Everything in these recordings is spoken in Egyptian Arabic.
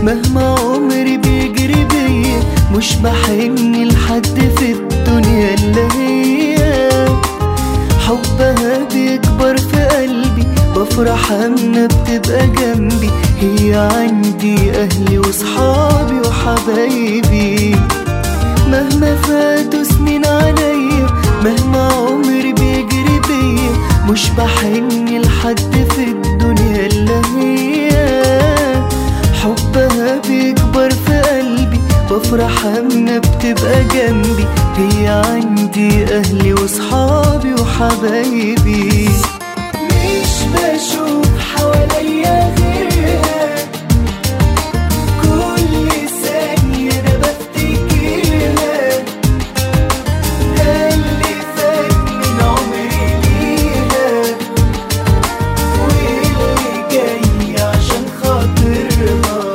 مهما عمري بيجري بيا مش بحن لحد في الدنيا اللي هي حبها بيكبر في قلبي بفرح اما بتبقى جنبي هي عندي اهلي وصحابي وحبايبي مهما فاتوا سنين عليا مهما عمري بيجري بيا مش بحن لحد في الدنيا اللي هي حبها بيكبر في قلبي بفرح اما بتبقى جنبي هي عندي اهلي وصحابي وحبايبي مش بشوف حواليا غيرها كل ثانية أنا بفتكرها ده اللي فات من عمري ليها واللي جاي عشان خاطرها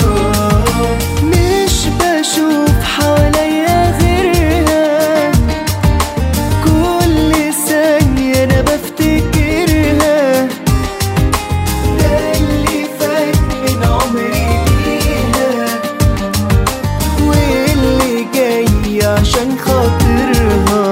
مش بشوف حواليا غيرها كل ثانية أنا بفتكرها ده اللي فات من عمري ليها واللي جاي عشان خاطرها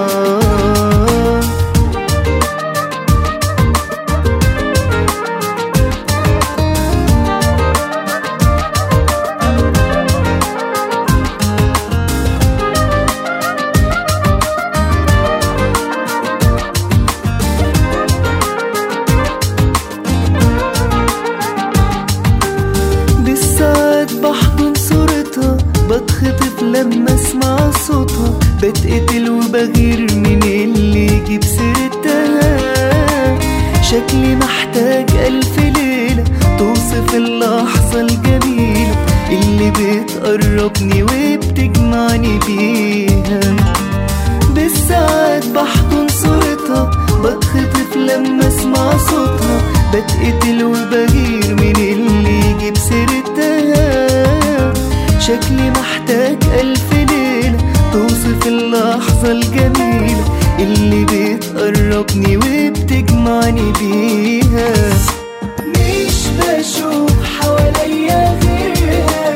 بالساعات بحضن صورتها بتخطف لما اسمع صوتها بتقتل وبغير من اللي يجيب سيرتها شكلي محتاج ألف ليلة توصف اللحظة الجميلة اللي بتقربني وبتجمعني بيها بالساعات بحضن صورتها بتخطف لما اسمع صوتها بتقتل وبغير من اللي يجيب سيرتها شكلي محتاج ألف ليلة توصف اللحظة الجميلة اللي بتقربني وبتجمعني بيها مش بشوف حواليا غيرها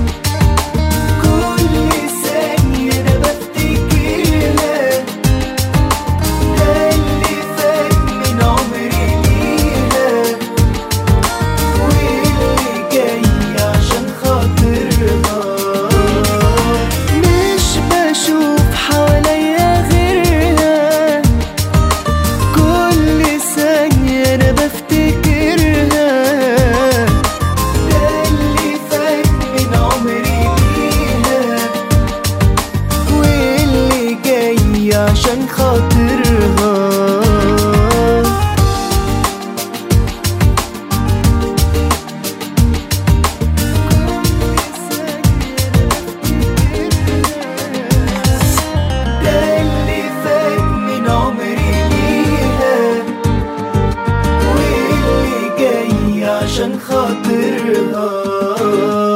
كل ثانية أنا بفتكرها ده اللي فات من عمري ليها واللي جاي عشان خاطرها مش بشوف حواليا غيرها كل ثانية أنا بفتكرها ده اللي فات من عمري ليها واللي جاي عشان خاطرها ده اللي فات من عمري ليها واللي جاي عشان خاطرها